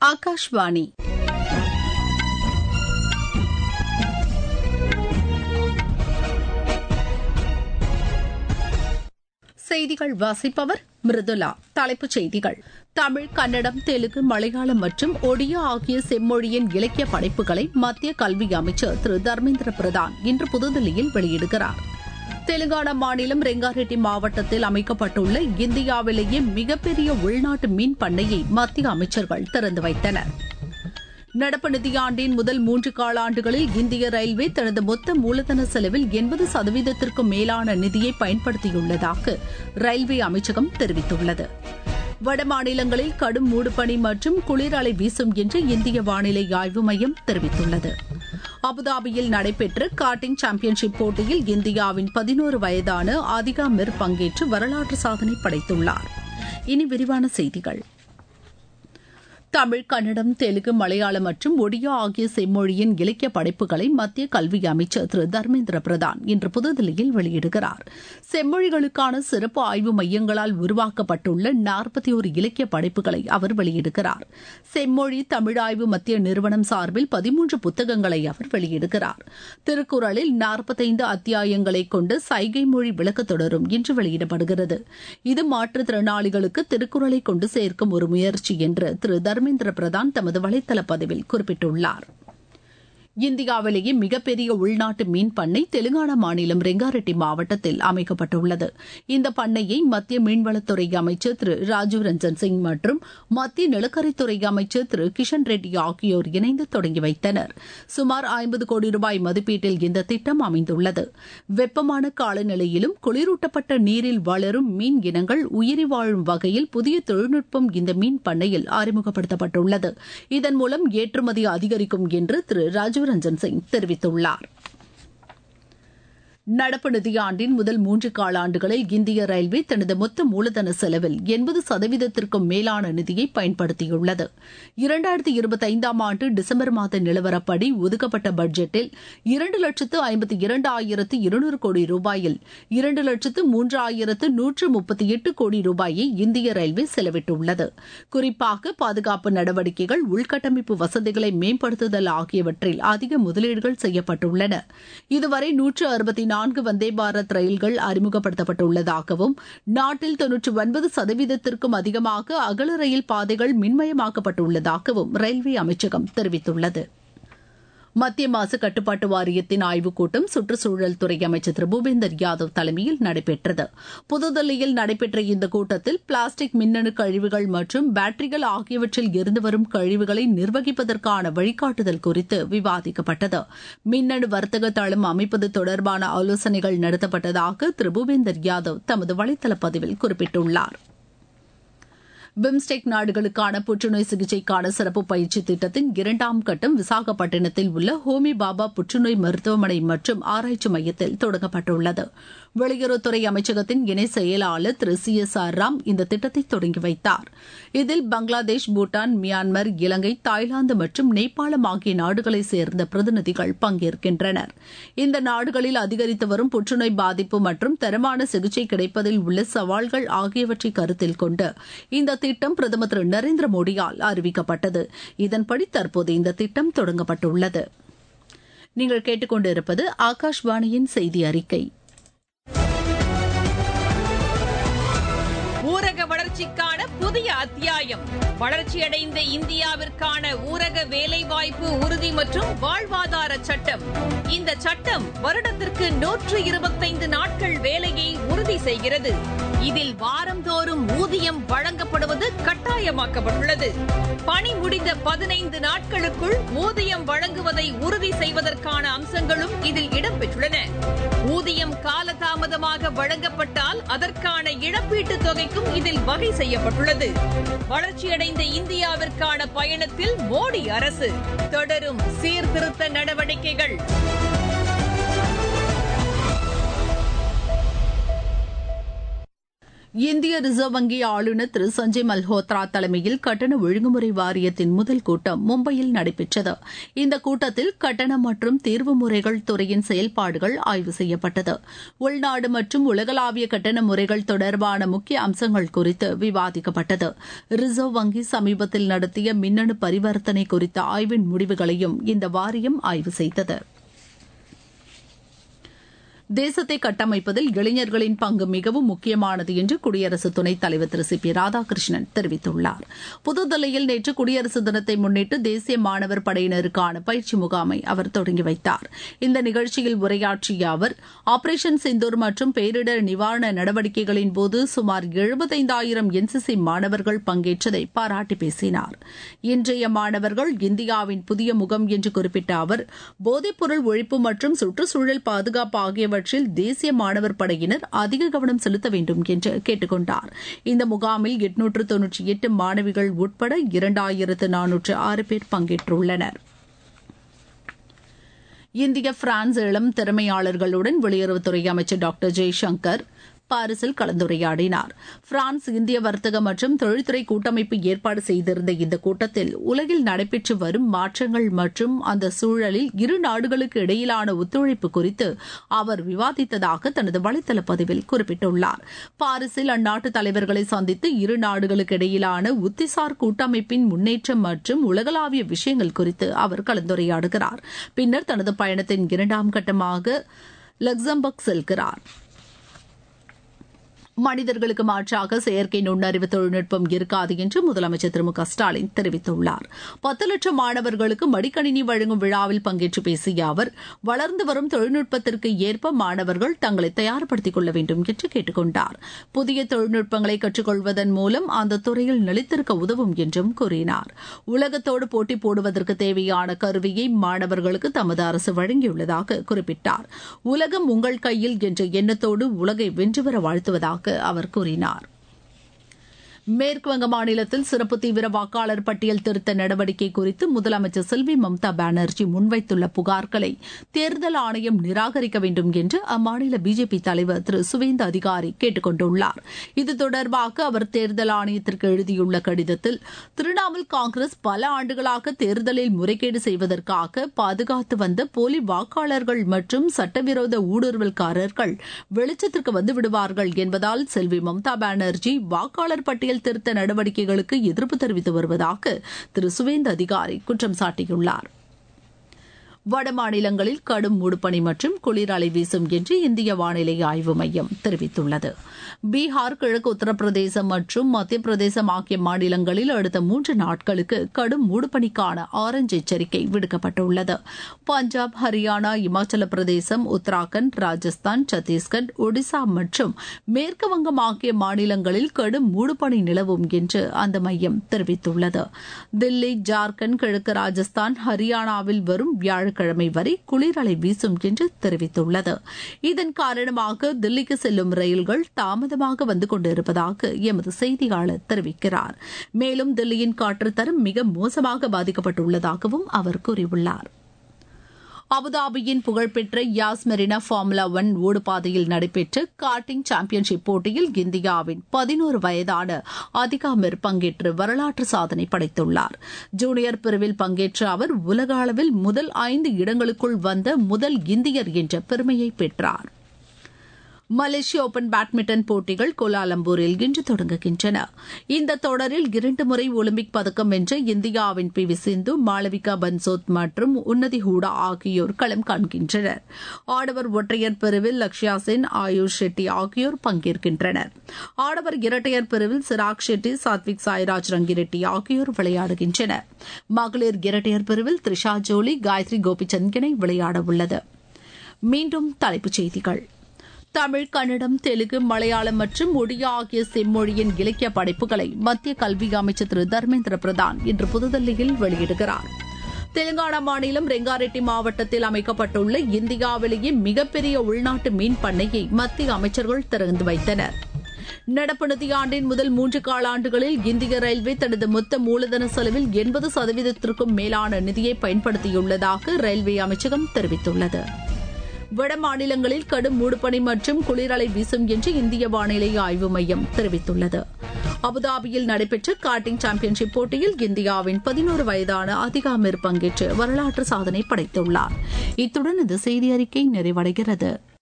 ஆகாஷ்வாணி செய்திகள் வாசிப்பவர் மிருதுலா தலைப்புச் செய்திகள் தமிழ் கன்னடம் தெலுங்கு மலையாளம் மற்றும் ஒடியா ஆகிய செம்மொழியின் இலக்கிய படைப்புகளை மத்திய கல்வி அமைச்சர் திரு தர்மேந்திர பிரதான் இன்று புதுதில்லியில் வெளியிடுகிறார் தெலுங்கானா மாநிலம் ரெங்காரெட்டி மாவட்டத்தில் அமைக்கப்பட்டுள்ள இந்தியாவிலேயே மிகப்பெரிய உள்நாட்டு மீன் பண்ணையை மத்திய அமைச்சர்கள் திறந்து வைத்தனர் நடப்பு நிதியாண்டின் முதல் மூன்று காலாண்டுகளில் இந்திய ரயில்வே தனது மொத்த மூலதன செலவில் எண்பது சதவீதத்திற்கும் மேலான நிதியை பயன்படுத்தியுள்ளதாக ரயில்வே அமைச்சகம் தெரிவித்துள்ளது வட மாநிலங்களில் கடும் மூடுபனி மற்றும் குளிர் அலை வீசும் என்று இந்திய வானிலை ஆய்வு மையம் தெரிவித்துள்ளது அபுதாபியில் நடைபெற்ற கார்டிங் சாம்பியன்ஷிப் போட்டியில் இந்தியாவின் பதினோரு வயதான அதிகா மிர் பங்கேற்று வரலாற்று சாதனை படைத்துள்ளார் இனி விரிவான செய்திகள் தமிழ் கன்னடம் தெலுங்கு மலையாளம் மற்றும் ஒடியா ஆகிய செம்மொழியின் இலக்கிய படைப்புகளை மத்திய கல்வி அமைச்சர் திரு தர்மேந்திர பிரதான் இன்று புதுதில்லியில் வெளியிடுகிறார் செம்மொழிகளுக்கான சிறப்பு ஆய்வு மையங்களால் உருவாக்கப்பட்டுள்ள நாற்பத்தி ஒரு இலக்கிய படைப்புகளை அவர் வெளியிடுகிறார் செம்மொழி தமிழாய்வு மத்திய நிறுவனம் சார்பில் பதிமூன்று புத்தகங்களை அவர் வெளியிடுகிறார் திருக்குறளில் நாற்பத்தைந்து அத்தியாயங்களை கொண்ட சைகை மொழி விளக்கத் தொடரும் இன்று வெளியிடப்படுகிறது இது மாற்றுத்திறனாளிகளுக்கு திருக்குறளை கொண்டு சேர்க்கும் ஒரு முயற்சி என்று திரு தர்மேந்திர பிரதான் தமது வலைதள பதிவில் குறிப்பிட்டுள்ளார் இந்தியாவிலேயே மிகப்பெரிய உள்நாட்டு மீன் பண்ணை தெலுங்கானா மாநிலம் ரெங்காரெட்டி மாவட்டத்தில் அமைக்கப்பட்டுள்ளது இந்த பண்ணையை மத்திய மீன்வளத்துறை அமைச்சர் திரு ராஜீவ் ரஞ்சன் சிங் மற்றும் மத்திய நிலக்கரித்துறை அமைச்சர் திரு கிஷன் ரெட்டி ஆகியோர் இணைந்து தொடங்கி வைத்தனர் சுமார் ஐம்பது கோடி ரூபாய் மதிப்பீட்டில் இந்த திட்டம் அமைந்துள்ளது வெப்பமான காலநிலையிலும் குளிரூட்டப்பட்ட நீரில் வளரும் மீன் இனங்கள் உயிரி வாழும் வகையில் புதிய தொழில்நுட்பம் இந்த மீன் பண்ணையில் அறிமுகப்படுத்தப்பட்டுள்ளது இதன் மூலம் ஏற்றுமதி அதிகரிக்கும் என்று திரு ராஜீவ் ரஞ்சன் சிங் தெரிவித்துள்ளார் நடப்பு நிதியாண்டின் முதல் மூன்று காலாண்டுகளில் இந்திய ரயில்வே தனது மொத்த மூலதன செலவில் எண்பது சதவீதத்திற்கும் மேலான நிதியை பயன்படுத்தியுள்ளது இரண்டாயிரத்தி இருபத்தைந்தாம் ஆண்டு டிசம்பர் மாத நிலவரப்படி ஒதுக்கப்பட்ட பட்ஜெட்டில் இரண்டு லட்சத்து ஐம்பத்தி இரண்டாயிரத்து இருநூறு கோடி ரூபாயில் இரண்டு லட்சத்து மூன்றாயிரத்து நூற்று முப்பத்தி எட்டு கோடி ரூபாயை இந்திய ரயில்வே செலவிட்டுள்ளது குறிப்பாக பாதுகாப்பு நடவடிக்கைகள் உள்கட்டமைப்பு வசதிகளை மேம்படுத்துதல் ஆகியவற்றில் அதிக முதலீடுகள் செய்யப்பட்டுள்ளன இதுவரை நூற்று அறுபத்தி நான்கு வந்தே பாரத் ரயில்கள் அறிமுகப்படுத்தப்பட்டுள்ளதாகவும் நாட்டில் தொன்னூற்றி ஒன்பது சதவீதத்திற்கும் அதிகமாக அகல ரயில் பாதைகள் மின்மயமாக்கப்பட்டுள்ளதாகவும் ரயில்வே அமைச்சகம் தெரிவித்துள்ளது மத்திய மாசு கட்டுப்பாட்டு வாரியத்தின் ஆய்வுக் கூட்டம் சுற்றுச்சூழல் துறை அமைச்சர் திரு பூபேந்தர் யாதவ் தலைமையில் நடைபெற்றது புதுதில்லியில் நடைபெற்ற இந்த கூட்டத்தில் பிளாஸ்டிக் மின்னணு கழிவுகள் மற்றும் பேட்டரிகள் ஆகியவற்றில் இருந்து வரும் கழிவுகளை நிர்வகிப்பதற்கான வழிகாட்டுதல் குறித்து விவாதிக்கப்பட்டது மின்னணு வர்த்தக தளம் அமைப்பது தொடர்பான ஆலோசனைகள் நடத்தப்பட்டதாக திரு பூபேந்தர் யாதவ் தமது வலைதள பதிவில் குறிப்பிட்டுள்ளார் பிம்ஸ்டெக் நாடுகளுக்கான புற்றுநோய் சிகிச்சைக்கான சிறப்பு பயிற்சி திட்டத்தின் இரண்டாம் கட்டம் விசாகப்பட்டினத்தில் உள்ள ஹோமி பாபா புற்றுநோய் மருத்துவமனை மற்றும் ஆராய்ச்சி மையத்தில் தொடங்கப்பட்டுள்ளது வெளியுறவுத்துறை அமைச்சகத்தின் இணை செயலாளர் திரு சி எஸ் ஆர் ராம் இந்த திட்டத்தை தொடங்கி வைத்தார் இதில் பங்களாதேஷ் பூட்டான் மியான்மர் இலங்கை தாய்லாந்து மற்றும் நேபாளம் ஆகிய நாடுகளைச் சேர்ந்த பிரதிநிதிகள் பங்கேற்கின்றனர் இந்த நாடுகளில் அதிகரித்து வரும் புற்றுநோய் பாதிப்பு மற்றும் தரமான சிகிச்சை கிடைப்பதில் உள்ள சவால்கள் ஆகியவற்றை கருத்தில் கொண்டு இந்த திட்டம் பிரதமர் திரு நரேந்திர மோடியால் அறிவிக்கப்பட்டது இதன்படி தற்போது இந்த திட்டம் தொடங்கப்பட்டுள்ளது நீங்கள் கேட்டுக்கொண்டிருப்பது ஆகாஷ்வாணியின் செய்தி அறிக்கை ஊரக வளர்ச்சிக்கான புதிய அத்தியாயம் வளர்ச்சியடைந்த இந்தியாவிற்கான ஊரக வேலைவாய்ப்பு உறுதி மற்றும் வாழ்வாதார சட்டம் இந்த சட்டம் வருடத்திற்கு நூற்று இருபத்தைந்து நாட்கள் வேலையை உறுதி செய்கிறது இதில் வாரந்தோறும் ஊதியம் வழங்கப்படுவது கட்டாயமாக்கப்பட்டுள்ளது பணி முடிந்த பதினைந்து நாட்களுக்குள் ஊதியம் வழங்குவதை உறுதி செய்வதற்கான அம்சங்களும் இதில் இடம்பெற்றுள்ளன ஊதியம் காலதாமதமாக வழங்கப்பட்டால் அதற்கான இழப்பீட்டுத் தொகைக்கும் இதில் வகை செய்யப்பட்டுள்ளது வளர்ச்சியடைந்த இந்தியாவிற்கான பயணத்தில் மோடி அரசு தொடரும் சீர்திருத்த நடவடிக்கைகள் இந்திய ரிசர்வ் வங்கி ஆளுநர் திரு சஞ்சய் மல்ஹோத்ரா தலைமையில் கட்டண ஒழுங்குமுறை வாரியத்தின் முதல் கூட்டம் மும்பையில் நடைபெற்றது இந்த கூட்டத்தில் கட்டண மற்றும் தீர்வு முறைகள் துறையின் செயல்பாடுகள் ஆய்வு செய்யப்பட்டது உள்நாடு மற்றும் உலகளாவிய கட்டண முறைகள் தொடர்பான முக்கிய அம்சங்கள் குறித்து விவாதிக்கப்பட்டது ரிசர்வ் வங்கி சமீபத்தில் நடத்திய மின்னணு பரிவர்த்தனை குறித்த ஆய்வின் முடிவுகளையும் இந்த வாரியம் ஆய்வு செய்தது தேசத்தை கட்டமைப்பதில் இளைஞர்களின் பங்கு மிகவும் முக்கியமானது என்று குடியரசு துணைத் தலைவர் திரு சி பி ராதாகிருஷ்ணன் தெரிவித்துள்ளார் புதுதில்லியில் நேற்று குடியரசு தினத்தை முன்னிட்டு தேசிய மாணவர் படையினருக்கான பயிற்சி முகாமை அவர் தொடங்கி வைத்தார் இந்த நிகழ்ச்சியில் உரையாற்றிய அவர் ஆபரேஷன் சிந்தூர் மற்றும் பேரிடர் நிவாரண நடவடிக்கைகளின் போது சுமார் எழுபத்தைந்தாயிரம் என்சிசி மாணவர்கள் பங்கேற்றதை பாராட்டி பேசினார் இன்றைய மாணவர்கள் இந்தியாவின் புதிய முகம் என்று குறிப்பிட்ட அவர் போதைப்பொருள் ஒழிப்பு மற்றும் சுற்றுச்சூழல் பாதுகாப்பு ஆகியவற்றை ஆகியவற்றில் தேசிய மாணவர் படையினர் அதிக கவனம் செலுத்த வேண்டும் என்று கேட்டுக் கொண்டார் இந்த முகாமில் எட்நூற்று தொன்னூற்றி எட்டு மாணவிகள் உட்பட இரண்டாயிரத்து நானூற்று ஆறு பேர் பங்கேற்றுள்ளனர் இந்திய பிரான்ஸ் இளம் திறமையாளர்களுடன் வெளியுறவுத்துறை அமைச்சர் டாக்டர் ஜெய்சங்கர் பாரிஸில் கலந்துரையாடினார் பிரான்ஸ் இந்திய வர்த்தக மற்றும் தொழில்துறை கூட்டமைப்பு ஏற்பாடு செய்திருந்த இந்த கூட்டத்தில் உலகில் நடைபெற்று வரும் மாற்றங்கள் மற்றும் அந்த சூழலில் இரு நாடுகளுக்கு இடையிலான ஒத்துழைப்பு குறித்து அவர் விவாதித்ததாக தனது வலைதள பதிவில் குறிப்பிட்டுள்ளார் பாரிஸில் அந்நாட்டு தலைவர்களை சந்தித்து இரு நாடுகளுக்கு இடையிலான உத்திசார் கூட்டமைப்பின் முன்னேற்றம் மற்றும் உலகளாவிய விஷயங்கள் குறித்து அவர் கலந்துரையாடுகிறார் பின்னர் தனது பயணத்தின் இரண்டாம் கட்டமாக லக்சம்பர்க் செல்கிறார் மனிதர்களுக்கு மாற்றாக செயற்கை நுண்ணறிவு தொழில்நுட்பம் இருக்காது என்று முதலமைச்சர் திரு மு க ஸ்டாலின் தெரிவித்துள்ளார் பத்து லட்சம் மாணவர்களுக்கு மடிக்கணினி வழங்கும் விழாவில் பங்கேற்று பேசிய அவர் வளர்ந்து வரும் தொழில்நுட்பத்திற்கு ஏற்ப மாணவர்கள் தங்களை தயார்படுத்திக் கொள்ள வேண்டும் என்று கேட்டுக் கொண்டார் புதிய தொழில்நுட்பங்களை கற்றுக்கொள்வதன் மூலம் அந்த துறையில் நிலைத்திருக்க உதவும் என்றும் கூறினார் உலகத்தோடு போட்டி போடுவதற்கு தேவையான கருவியை மாணவர்களுக்கு தமது அரசு வழங்கியுள்ளதாக குறிப்பிட்டார் உலகம் உங்கள் கையில் என்ற எண்ணத்தோடு உலகை வென்றுவர வாழ்த்துவதாக அவர் கூறினார் மேற்குவங்க மாநிலத்தில் சிறப்பு தீவிர வாக்காளர் பட்டியல் திருத்த நடவடிக்கை குறித்து முதலமைச்சர் செல்வி மம்தா பானர்ஜி முன்வைத்துள்ள புகார்களை தேர்தல் ஆணையம் நிராகரிக்க வேண்டும் என்று அம்மாநில பிஜேபி தலைவர் திரு சுவேந்த அதிகாரி கேட்டுக் கொண்டுள்ளார் இது தொடர்பாக அவர் தேர்தல் ஆணையத்திற்கு எழுதியுள்ள கடிதத்தில் திரிணாமுல் காங்கிரஸ் பல ஆண்டுகளாக தேர்தலில் முறைகேடு செய்வதற்காக பாதுகாத்து வந்த போலி வாக்காளர்கள் மற்றும் சட்டவிரோத ஊடுருவல்காரர்கள் வெளிச்சத்திற்கு வந்து விடுவார்கள் என்பதால் செல்வி மம்தா பானர்ஜி வாக்காளர் பட்டியல் அரசியல் திருத்த நடவடிக்கைகளுக்கு எதிர்ப்பு தெரிவித்து வருவதாக திரு சுவேந்த அதிகாரி குற்றம் சாட்டியுள்ளார் வட மாநிலங்களில் கடும் மூடுபனி மற்றும் குளிர் அலை வீசும் என்று இந்திய வானிலை ஆய்வு மையம் தெரிவித்துள்ளது பீகார் கிழக்கு உத்தரப்பிரதேசம் மற்றும் மத்திய பிரதேசம் ஆகிய மாநிலங்களில் அடுத்த மூன்று நாட்களுக்கு கடும் மூடுபனிக்கான ஆரஞ்சு எச்சரிக்கை விடுக்கப்பட்டுள்ளது பஞ்சாப் ஹரியானா இமாச்சல பிரதேசம் உத்தராகண்ட் ராஜஸ்தான் சத்தீஸ்கர் ஒடிசா மற்றும் மேற்கு வங்கம் ஆகிய மாநிலங்களில் கடும் மூடுபனி நிலவும் என்று அந்த மையம் தெரிவித்துள்ளது தில்லி ஜார்க்கண்ட் கிழக்கு ராஜஸ்தான் ஹரியானாவில் வரும் வியாழ வியாழக்கிழமை வரை குளிரலை வீசும் என்று தெரிவித்துள்ளது இதன் காரணமாக தில்லிக்கு செல்லும் ரயில்கள் தாமதமாக வந்து கொண்டிருப்பதாக எமது செய்தியாளர் தெரிவிக்கிறார் மேலும் தில்லியின் காற்றுத்தரம் மிக மோசமாக பாதிக்கப்பட்டுள்ளதாகவும் அவர் கூறியுள்ளார் அபுதாபியின் புகழ்பெற்ற யாஸ் மெரினா ஃபார்முலா ஒன் ஓடுபாதையில் நடைபெற்ற கார்டிங் சாம்பியன்ஷிப் போட்டியில் இந்தியாவின் பதினோரு வயதான அதிகாமிர் பங்கேற்று வரலாற்று சாதனை படைத்துள்ளார் ஜூனியர் பிரிவில் பங்கேற்ற அவர் உலக அளவில் முதல் ஐந்து இடங்களுக்குள் வந்த முதல் இந்தியர் என்ற பெருமையை பெற்றார் மலேசிய ஓபன் பேட்மிண்டன் போட்டிகள் கோலாலம்பூரில் இன்று தொடங்குகின்றன இந்த தொடரில் இரண்டு முறை ஒலிம்பிக் பதக்கம் வென்ற இந்தியாவின் பி வி சிந்து மாளவிகா பன்சோத் மற்றும் உன்னதி ஹூடா ஆகியோர் களம் காண்கின்றனர் ஆடவர் ஒற்றையர் பிரிவில் லக்ஷயா சென் ஆயுஷ் ஷெட்டி ஆகியோர் பங்கேற்கின்றனர் ஆடவர் இரட்டையர் பிரிவில் சிராக் ஷெட்டி சாத்விக் சாய்ராஜ் ரங்கிரெட்டி ஆகியோர் விளையாடுகின்றனர் மகளிர் இரட்டையர் பிரிவில் த்ரிஷா ஜோலி காயத்ரி கோபிச்சந்த் இணை விளையாடவுள்ளது மீண்டும் தலைப்புச் செய்திகள் தமிழ் கன்னடம் தெலுங்கு மலையாளம் மற்றும் ஒடியா ஆகிய செம்மொழியின் இலக்கிய படைப்புகளை மத்திய கல்வி அமைச்சர் திரு தர்மேந்திர பிரதான் இன்று புதுதில்லியில் வெளியிடுகிறார் தெலுங்கானா மாநிலம் ரெங்காரெட்டி மாவட்டத்தில் அமைக்கப்பட்டுள்ள இந்தியாவிலேயே மிகப்பெரிய உள்நாட்டு மீன் பண்ணையை மத்திய அமைச்சர்கள் திறந்து வைத்தனர் நடப்பு நிதியாண்டின் முதல் மூன்று காலாண்டுகளில் இந்திய ரயில்வே தனது மொத்த மூலதன செலவில் எண்பது சதவீதத்திற்கும் மேலான நிதியை பயன்படுத்தியுள்ளதாக ரயில்வே அமைச்சகம் தெரிவித்துள்ளது வட மாநிலங்களில் கடும் மூடுபனி மற்றும் குளிரலை வீசும் என்று இந்திய வானிலை ஆய்வு மையம் தெரிவித்துள்ளது அபுதாபியில் நடைபெற்ற கார்டிங் சாம்பியன்ஷிப் போட்டியில் இந்தியாவின் பதினோரு வயதான அதிகாமிர் பங்கேற்று வரலாற்று சாதனை படைத்துள்ளார் இத்துடன் இந்த செய்தி அறிக்கை நிறைவடைகிறது